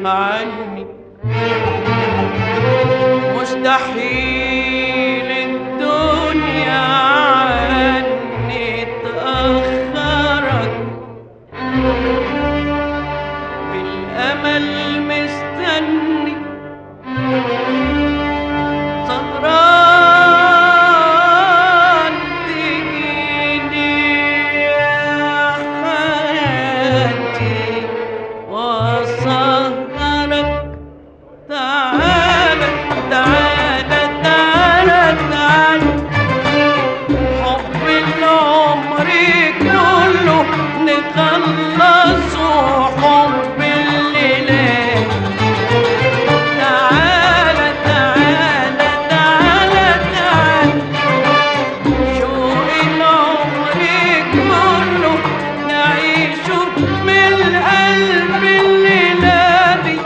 عني مستحيل الدنيا عني تأخرك بالأمل مستني سهران تجيني يا حياتي وأسهرك تعالى تعالى تعالى تعالى حب العمر كله نخلصه حب الليلات تعالى تعالى تعالى تعالى شوق العمر كله نعيشه من القلب الليلة دي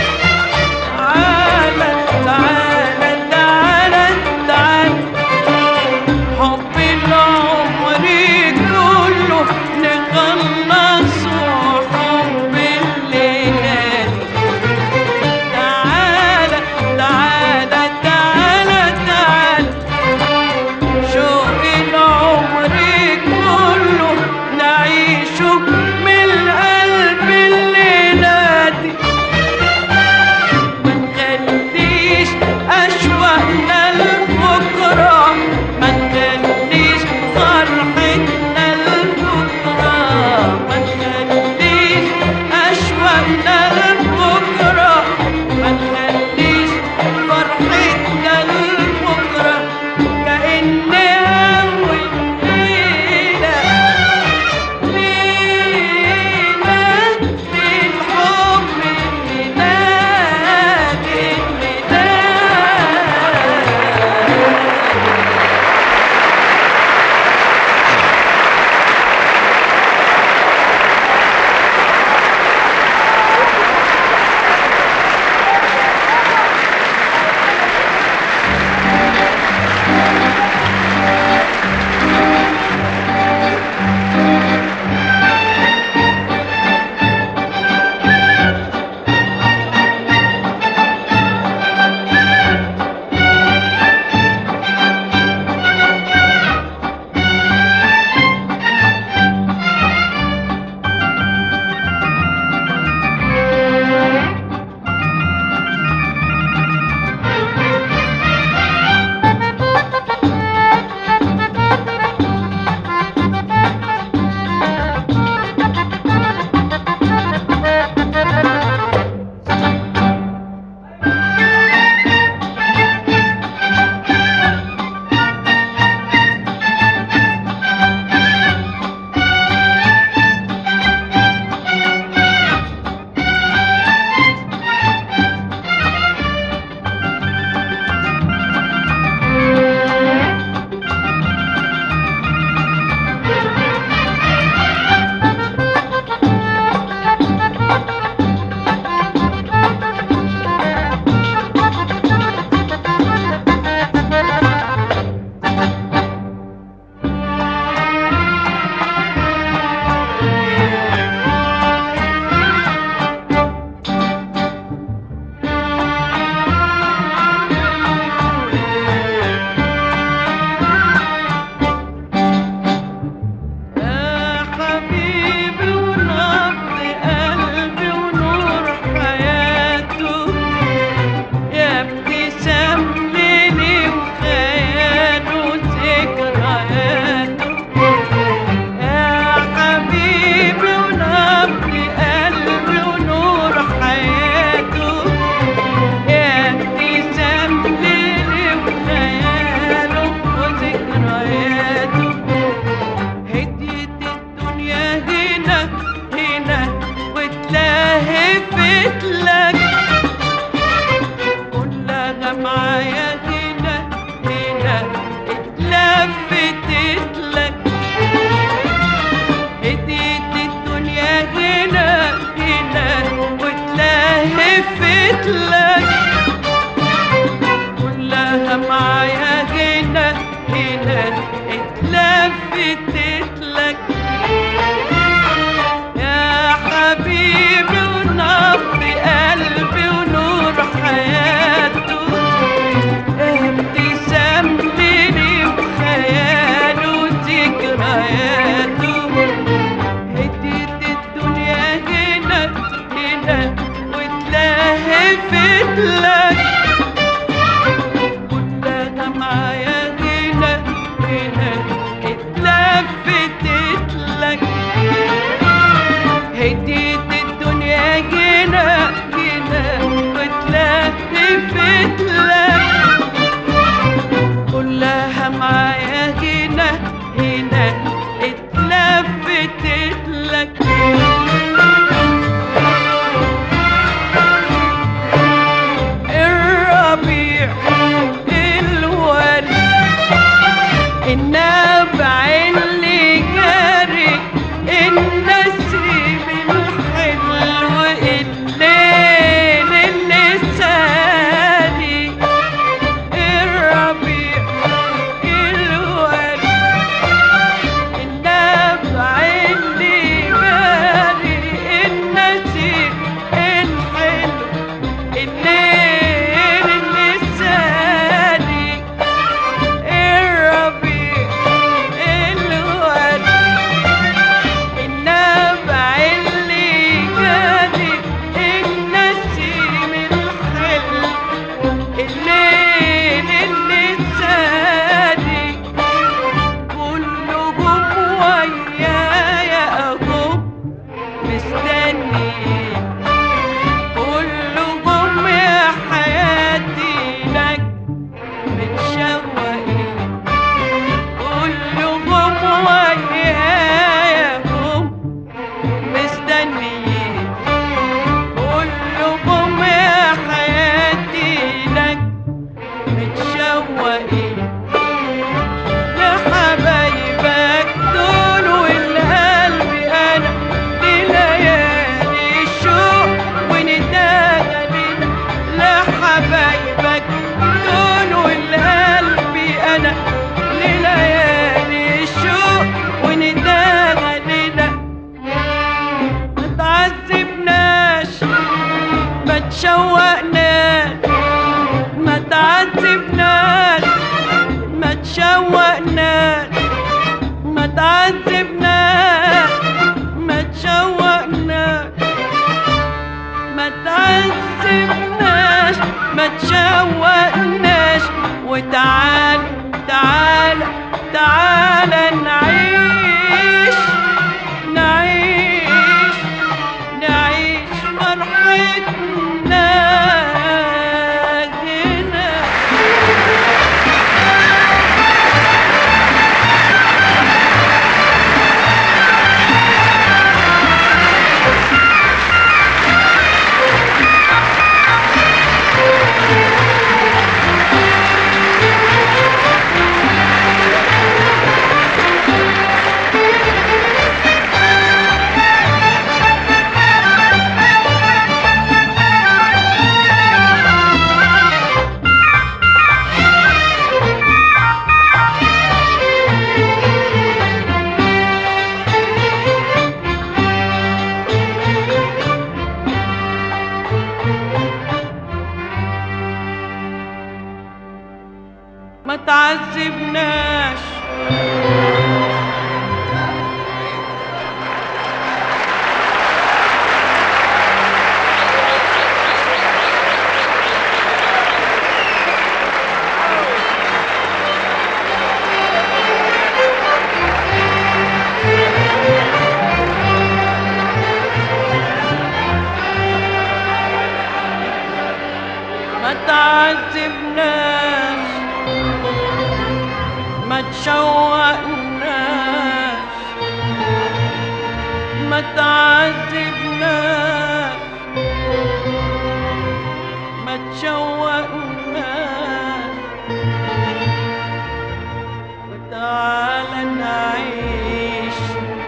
تعالى تعالى تعالى تعالى حب العمر كله نخلصه حب الليلة تعالى تعالى تعالى تعالى شوق العمر كله نعيشه من القلب الليلة دي ما نخليش أشواقنا لبكرة ما نخليش فرحتنا لبكرة ما نخليش أشواقنا لبكرة ما نخليش فرحتنا لبكرة كأن أول ليلة ليلة بالحب الميلاد الميلاد يا حبيبي ونبض قلبي ونور حياته يا ابتسام ليلي وخياله وذكرياته يا حبيبي ونبض قلبي ونور حياته يا ابتسام ليلي وخياله وذكرياته هديت الدنيا هنا هنا واتلهفت لك كلها معايا هنا هنا اتلفتت لك هديت الدنيا هنا هنا واتلهفت لك كلها معايا هنا هنا اتلفتت لك يا حبيبي ونبض قلبي حياته هديت الدنيا هنا هنا واتلهفت لك كلها معايا هنا هنا اتلفتت لك هديت الدنيا هنا هنا واتلهفت لك كلها معايا هنا هنا اتلفتت لك الربيع الورد النبع اللي جاري النسيم الحلو الليل اللي سالي الربيع الورد النبع اللي جاري النسيم الحلو الليل اللي سالي الربيع الورد النبع اللي جالي النسيم الحلو الليل اللي سالي كلهم ويايا اهم مستنيين كلهم يا حياتي لك متشوقين كلهم ويايا هم مستنيين كلهم يا حياتي لك متشوقين لحبايبك دول والقلب انا لليالي الشوق ونداها لنا لحبايبك دول والقلب انا لليالي الشوق ونداها لنا ما تعذبناش ما تشوقناش ما تعذبناش ما تشوقناش ما تعذبناش ما تشوقناش ما تعذبناش ما تشوقناش وتعال تعال تعال نعيش نعيش نعيش فرحتنا هنا ما تعذبناش ما تعذبناش ما تشوقناش ما تعذبناش ما تشوقناش وتعالى نعيش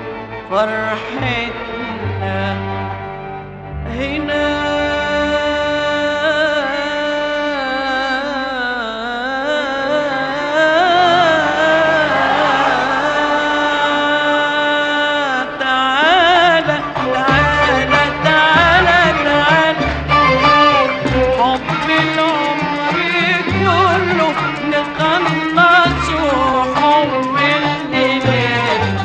فرحتنا هنا تعالى تعالى تعالى تعالى حب العمر كله نخلصه حب الليل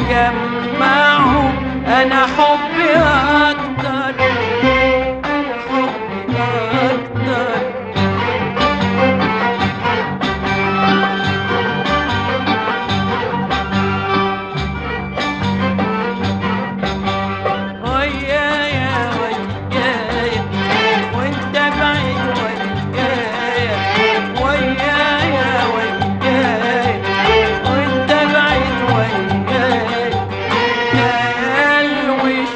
جمعهم انا حبي اكتر انا حبي اكتر ويايا ويايا وانت بعيد ويايا ويايا ويايا وانت بعيد ويايا خيال وش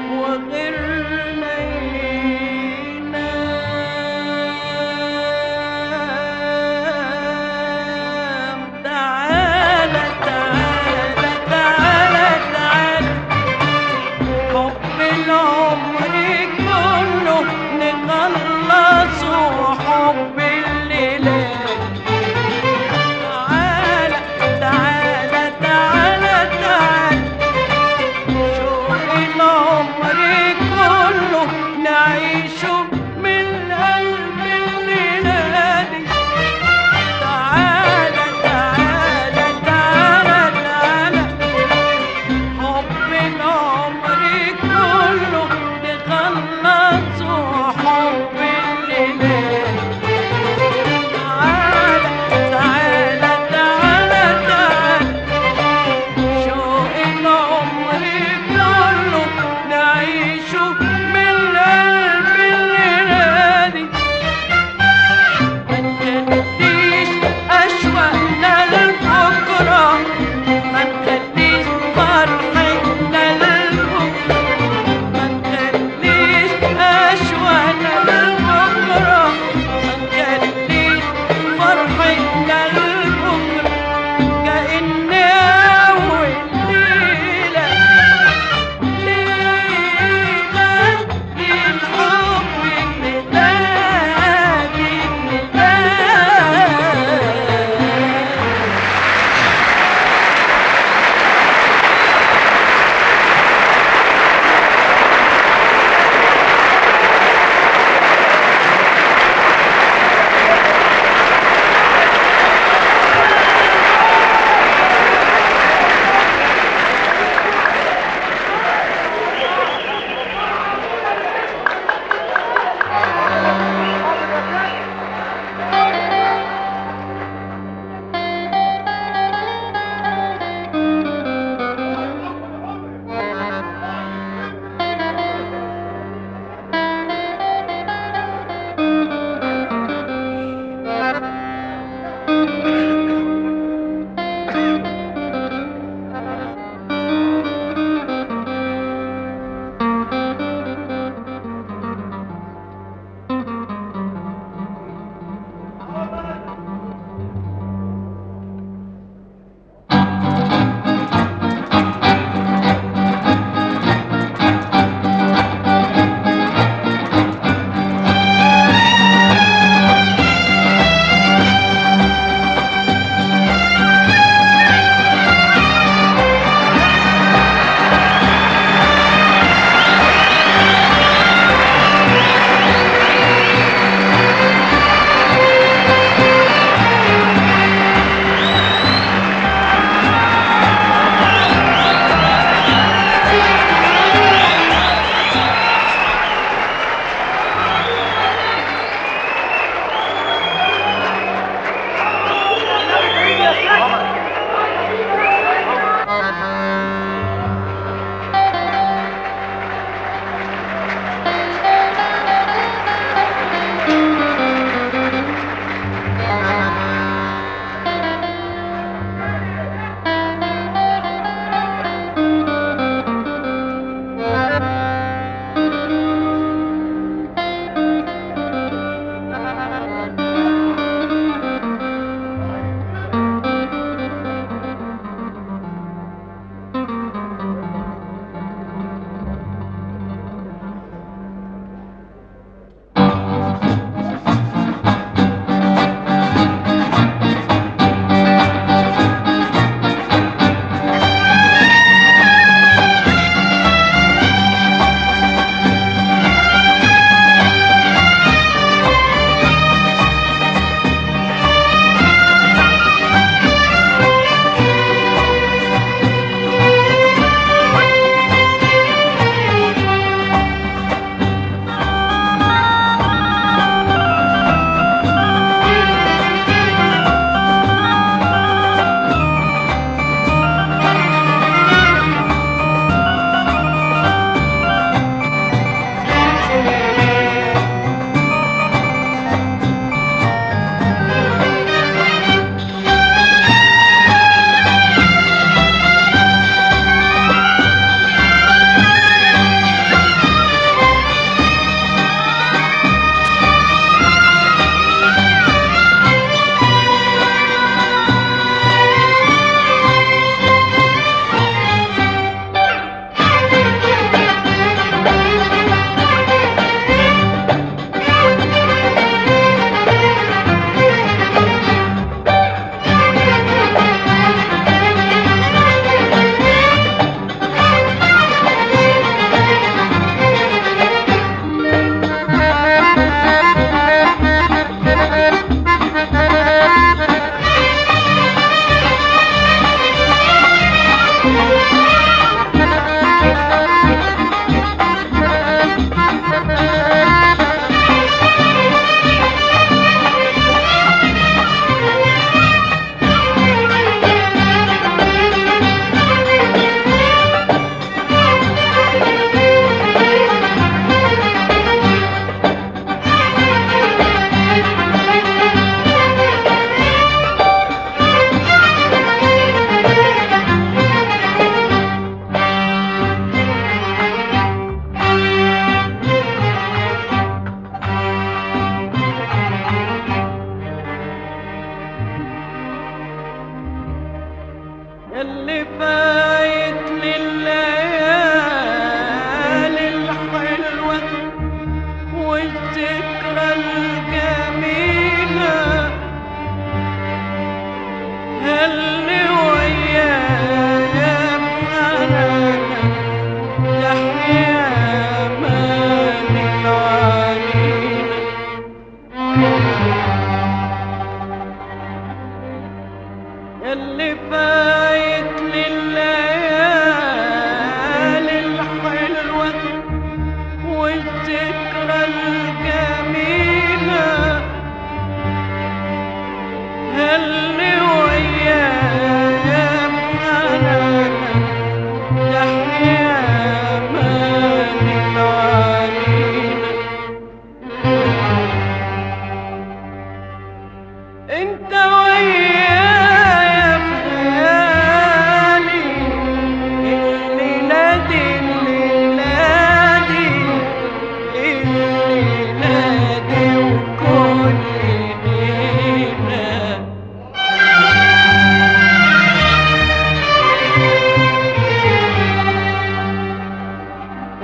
وغيرنا ينام تعالى تعالى تعالى تعالى حب العمر كله نخلص حب الليلات تعالى تعالى تعالى تعالى شوق العمر كله نعيشه من قلب الليلة دي تعالى تعالى تعالى تعالى حب العمر كله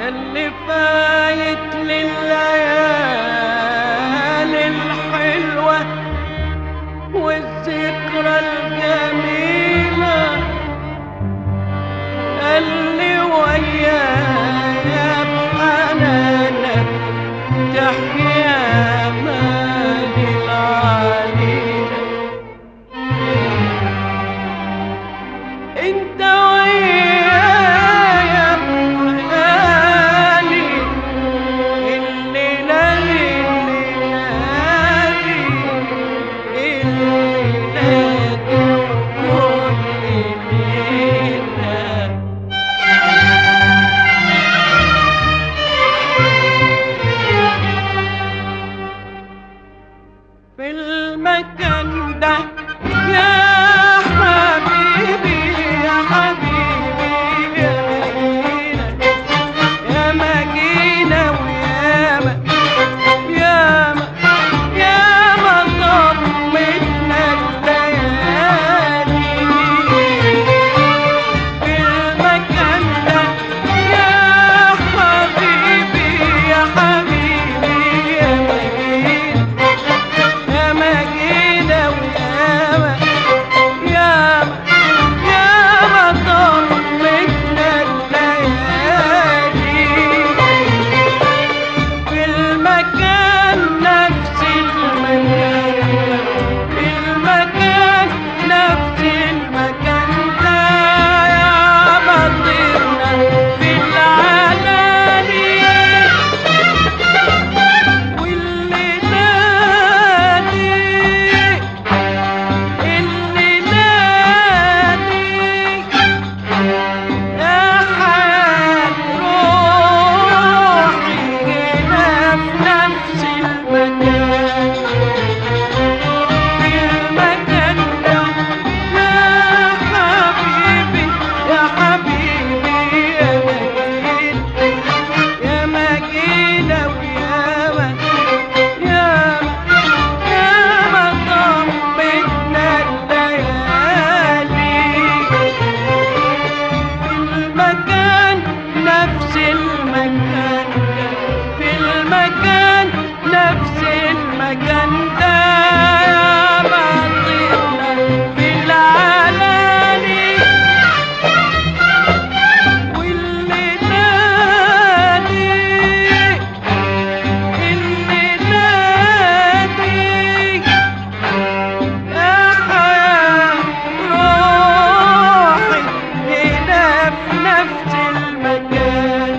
اللي فايت لليالي الحلوة والذكرى الجميلة اللي ويايا بحنانك تحيا مالي العليلة انت ويايا بحناني الليلة الليلة الليلة وكل ليلة في المكان ده يا حبيبي يا حبيبي يا مدينة يا مدينة وياما ياما ياما ضمتنا الليالي في المكان ده يا حبيبي يا حبيبي يا مدينة يا مجيدة وياما ياما ياما ضمتنا الليالي في المكان نفس المكان في المكان نفس المكان ده يا مطيرنا في العلالي واللي نادي اللي نادي يا حياة روحي هنا في نفس المكان في المكان ده يا حبيبي يا حبيبي يا مجيد يا مجيدة وياما ياما ياما ضمتنا الليالي في المكان نفس المكان في المكان نفس المكان ده يا مطيرنا في العلالي واللي نادي اللي نادي يا حياة روحي هنا في نفس المكان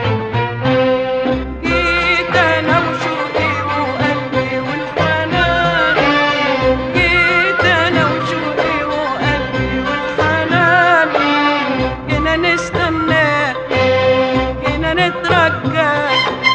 جيت انا وشوقي وقلبي والحنان جيت انا وشوقي وقلبي والحنان جينا نستنى جينا نترجى